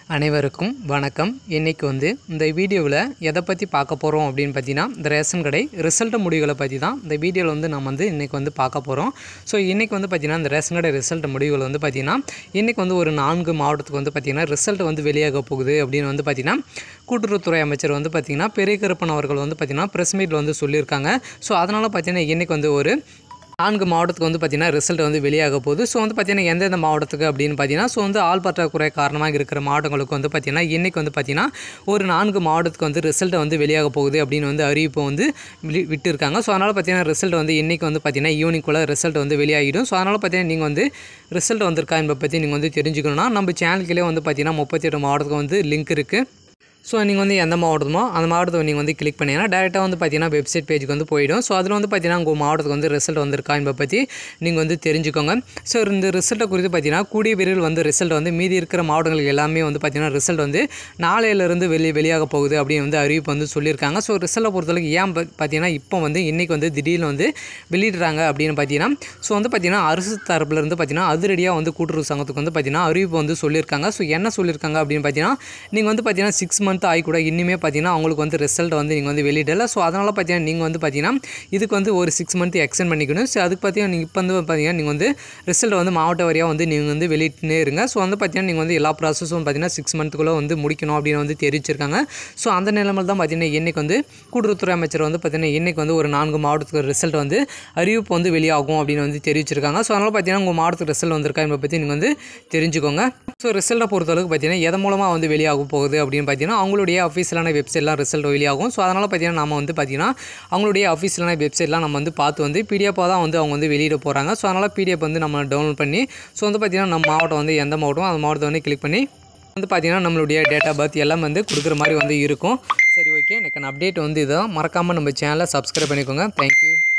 அனைவருக்கும் வணக்கம் இன்றைக்கி வந்து இந்த வீடியோவில் எதை பற்றி பார்க்க போகிறோம் அப்படின்னு பார்த்தீங்கன்னா இந்த ரேஷன் கடை ரிசல்ட் முடிவுகளை பற்றி தான் இந்த வீடியோவில் வந்து நம்ம வந்து இன்றைக்கி வந்து பார்க்க போகிறோம் ஸோ இன்றைக்கி வந்து பார்த்திங்கன்னா இந்த ரேஷன் கடை ரிசல்ட் முடிவுகள் வந்து பார்த்திங்கன்னா இன்றைக்கி வந்து ஒரு நான்கு மாவட்டத்துக்கு வந்து பார்த்திங்கன்னா ரிசல்ட் வந்து வெளியாக போகுது அப்படின்னு வந்து பார்த்திங்கன்னா கூட்டுறவுத்துறை அமைச்சர் வந்து பார்த்திங்கன்னா பெரிய கருப்பன் அவர்கள் வந்து பார்த்திங்கன்னா ப்ரெஸ் மீட்டில் வந்து சொல்லியிருக்காங்க ஸோ அதனால் பார்த்திங்கன்னா இன்றைக்கி வந்து ஒரு நான்கு மாவட்டத்துக்கு வந்து பார்த்திங்கன்னா ரிசல்ட் வந்து வெளியாக போகுது ஸோ வந்து பார்த்திங்கன்னா எந்தெந்த மாவட்டத்துக்கு அப்படின்னு பார்த்தீங்கன்னா ஸோ வந்து ஆள் பற்றாக்குறை காரணமாக இருக்கிற மாவட்டங்களுக்கு வந்து பார்த்திங்கன்னா இன்றைக்கி வந்து பார்த்திங்கன்னா ஒரு நான்கு மாவட்டத்துக்கு வந்து ரிசல்ட் வந்து வெளியாக போகுது அப்படின்னு வந்து அறிவிப்பு வந்து விளி- விட்டிருக்காங்க ஸோ அதனால் பார்த்திங்கன்னா ரிசல்ட் வந்து இன்றைக்கி வந்து பார்த்திங்கன்னா ஈவினிங்குள்ளே ரிசல்ட் வந்து வெளியாகிடும் ஸோ அதனால் பார்த்திங்கன்னா நீங்கள் வந்து ரிசல்ட் வந்திருக்கா என்பதை பற்றி நீங்கள் வந்து தெரிஞ்சுக்கணும்னா நம்ம சேனலுக்குள்ளே வந்து பார்த்திங்கன்னா முப்பத்தி எட்டு மாவட்டத்துக்கு வந்து லிங்க் இருக்குது ஸோ நீங்கள் வந்து எந்த மாவட்டமோ அந்த மாவட்டத்தை நீங்கள் வந்து கிளிக் பண்ணிங்கன்னா டேரெக்டாக வந்து பார்த்தீங்கன்னா வெப்சைட் பேஜுக்கு வந்து போயிடும் ஸோ அதில் வந்து பார்த்தீங்கன்னா உங்கள் மாவட்டத்துக்கு வந்து ரிசல்ட் வந்திருக்கா என்பதை பற்றி நீங்கள் வந்து தெரிஞ்சுக்கோங்க ஸோ இந்த ரிசல்ட்டை குறித்து பார்த்தீங்கன்னா கூடிய விரைவில் வந்து ரிசல்ட் வந்து மீதி இருக்கிற மாவட்டங்களுக்கு எல்லாமே வந்து பார்த்தீங்கன்னா ரிசல்ட் வந்து நாளையிலேருந்து வெளி வெளியாக போகுது அப்படின்னு வந்து அறிவிப்பு வந்து சொல்லியிருக்காங்க ஸோ ரிசல்ட்டை பொறுத்தளவுக்கு ஏன் பா- பார்த்தீங்கன்னா இப்போ வந்து இன்றைக்கி வந்து திடீர்னு வந்து வெளியிடுறாங்க அப்படின்னு பார்த்தீங்கன்னா ஸோ வந்து பார்த்தீங்கன்னா அரசு தரப்புலேருந்து பார்த்தீங்கன்னா அதிரடியாக வந்து கூட்டுறவு சங்கத்துக்கு வந்து பார்த்தீங்கன்னா அறிவிப்பு வந்து சொல்லியிருக்காங்க ஸோ என்ன சொல்லியிருக்காங்க அப்படின்னு பார்த்தீங்கன்னா நீங்கள் வந்து பார்த்தீங்கன்னா சிக்ஸ் மந்த் ஆகி கூட இன்னுமே பார்த்தீங்கன்னா அவங்களுக்கு வந்து ரிசல்ட் வந்து நீங்கள் வந்து வெளியிடல ஸோ அதனால் பார்த்தீங்கன்னா நீங்கள் வந்து பார்த்தீங்கன்னா இதுக்கு வந்து ஒரு சிக்ஸ் மந்த் எக்ஸ்டெண்ட் பண்ணிக்கணும் ஸோ அதுக்கு பார்த்தீங்கன்னா நீங்கள் இப்போ வந்து பார்த்தீங்கன்னா நீங்கள் வந்து ரிசல்ட் வந்து மாவட்ட வாரியாக வந்து நீங்கள் வந்து வெளியிட்டே இருங்க ஸோ வந்து பார்த்தீங்கன்னா நீங்கள் வந்து எல்லா ப்ராசஸும் பார்த்தீங்கன்னா சிக்ஸ் மந்த்துக்குள்ளே வந்து முடிக்கணும் அப்படின்னு வந்து தெரிவிச்சிருக்காங்க ஸோ அந்த நிலைமையில் தான் பார்த்தீங்கன்னா இன்றைக்கி வந்து கூட்டுறவுத்துறை அமைச்சர் வந்து பார்த்தீங்கன்னா இன்றைக்கி வந்து ஒரு நான்கு மாவட்டத்துக்கு ரிசல்ட் வந்து அறிவிப்பு வந்து வெளியாகும் அப்படின்னு வந்து தெரிவிச்சிருக்காங்க ஸோ அதனால் பார்த்தீங்கன்னா உங்கள் மாவட்டத்துக்கு ரிசல்ட் வந்திருக்கா என்பதை பற்றி நீங்கள் வந்து தெரிஞ்சுக்கோங்க ஸோ ரிசல்ட்டை பொறுத்தளவுக்கு பார்த்தீங்கன்னா எதன் மூலமாக வந்து வெளியாக போகுது அப்படின்னு பார்த்தீங்கன்னா அவங்களுடைய அஃபீஷியலான வெப்சைட்லாம் ரிசல்ட் வெளியாகும் ஸோ அதனால் பார்த்தீங்கன்னா நம்ம வந்து பார்த்தீங்கன்னா அவங்களுடைய அஃபீஷியலான வெப்சைட்லாம் நம்ம வந்து பார்த்து வந்து பிடிஎஃபாக தான் வந்து அவங்க வந்து வெளியிட போகிறாங்க ஸோ அதனால் பிடிஎஃப் வந்து நம்ம டவுன்லோட் பண்ணி ஸோ வந்து பார்த்தீங்கன்னா நம்ம மாவட்டம் வந்து எந்த மாவட்டம் அந்த மாவட்டத்தை வந்து கிளிக் பண்ணி வந்து பார்த்தீங்கன்னா நம்மளுடைய டேட் ஆஃப் பர்த் எல்லாம் வந்து கொடுக்குற மாதிரி வந்து இருக்கும் சரி ஓகே எனக்கு அப்டேட் வந்து இதான் மறக்காமல் நம்ம சேனலை சப்ஸ்கிரைப் பண்ணிக்கோங்க தேங்க்யூ